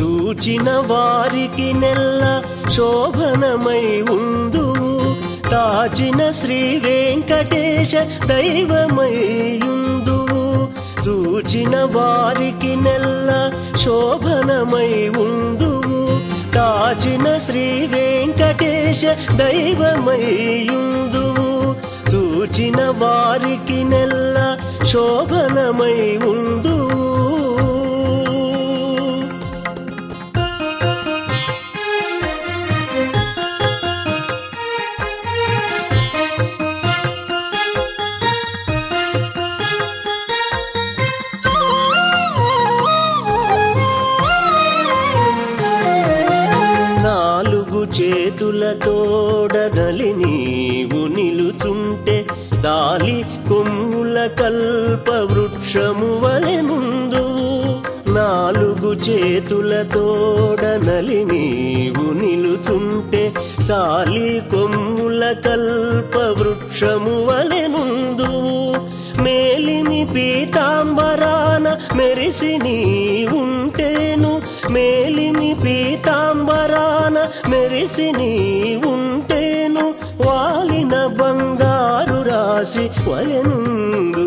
చూచిన వారికి నెల్ల శోభనమై ఉందువు తాచిన శ్రీ వెంకటేశ దైవమై ఉందువు చూచిన వారికి నెల్ల శోభనమై ఉందువు తాచిన శ్రీ వెంకటేశ దైవమై ఉందువు చూచిన వారికి నెల్ల శోభనమై ఉందువు నాలుగు చేతులతోడదలి నీవు నిలుచుంటే చాలి కొమ్ముల కల్ప వృక్షము వలె ముందువు నాలుగు చేతులతోడనలి నీవు నిలుచుంటే చాలి కొమ్ముల కల్ప వృక్షము వలె నుందువు మేలిమి పీతాంబరాన మెరిసి నీ ఉంటేను మేలిమి పీతాంబరాన మెరిసి నీ ఉంటేను వాలిన బంగారు రాసి వలెనుందు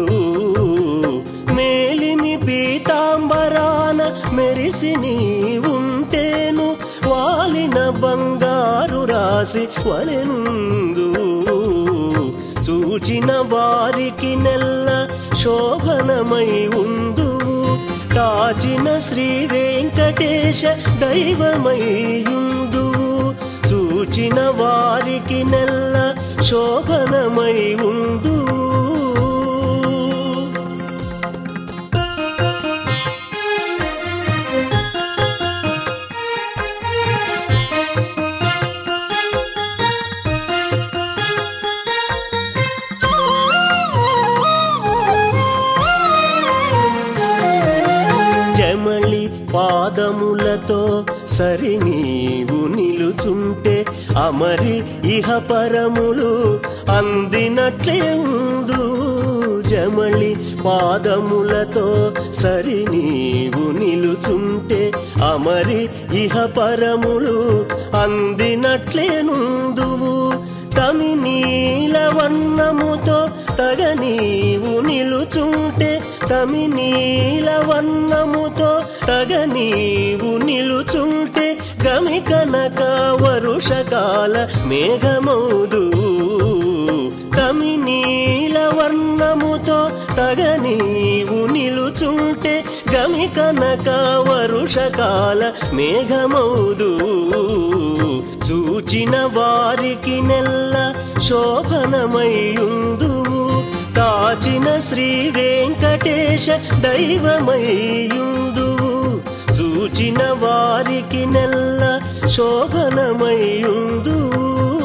మేలిమి పీతాంబరాన మెరిసి నీ ఉంటేను వాలిన బంగారు రాసి వలెనుందు చూచిన వారికి నెల్ల శోభనమై ఉందు కాచిన శ్రీ వెంకటేశ దైవమై ఉందు చూచిన వారికి నెల్ల శోభనమై ఉందు జమళి పాదములతో సరి నీవు నిలుచుంటే అమరి ఇహ పరములు అందినట్లే ఉందు జమళి పాదములతో సరి నీవు నిలుచుంటే అమరి ఇహ పరములు అందినట్లే నుందువు తమి నీలవన్నముతో తగ నీవు నిలుచుంటే తమి నీలవన్నముతో తగ నీవు నిలుచుంటే గమి కనక వరుషకాల మేఘమౌదు తమి నీలవర్ణముతో తగ నీవు నిలుచుంటే గమి కనక వరుషకాల మేఘమౌదు చూచిన వారికి నెల్ల శోభనమయ్యుందువు కాచిన శ్రీ వెంకటేశ దైవమయ్యుందువు చూచిన వారికి నెల్ల శోభనమయ్యుందువు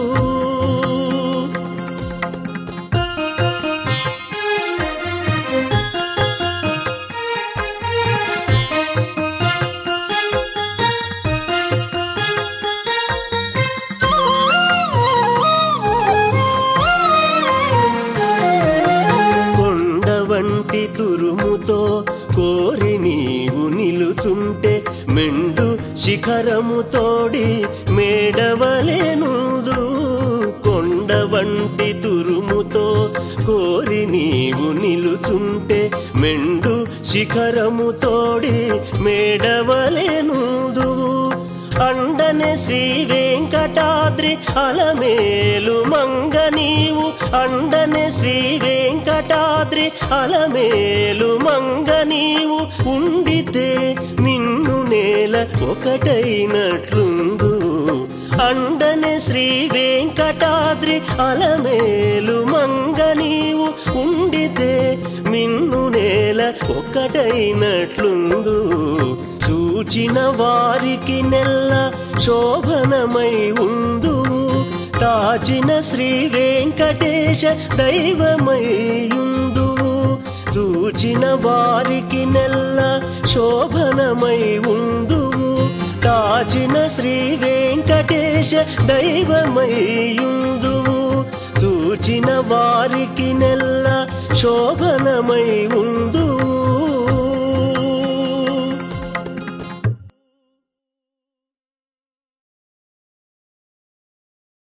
కొండ వంటి తురుముతో కోరి నీవు నిలుచుంటే మెండు శిఖరముతోడి మేడవలేనుదు కొండ వంటి తురుముతో కోరి నీవు నిలుచుంటే మెండు శిఖరముతోడి మేడవలేనుదువు అండనే శ్రీ వెంకటాద్రి అలమేలు మంగ నీవు అండనే శ్రీ వెంకటాద్రి అలమేలు మంగ నీవు ఉండితే నిన్ను నేల ఒకటైనట్లుందు అండనే శ్రీ వెంకటాద్రి అలమేలు మంగ నీవు ఉండితే మిన్ను నేల ఒక్కటైనట్లుందు చూచిన వారికి నెల్ల శోభనమై ఉందు తాచిన శ్రీ వెంకటేశ దైవమై ఉందువు చూచిన వారికి నెల్ల శోభనమై ఉందువు కాచిన శ్రీ వెంకటేశ దైవమై ఉందువు చూచిన వారికి నెల్ల శోభనమై ఉందు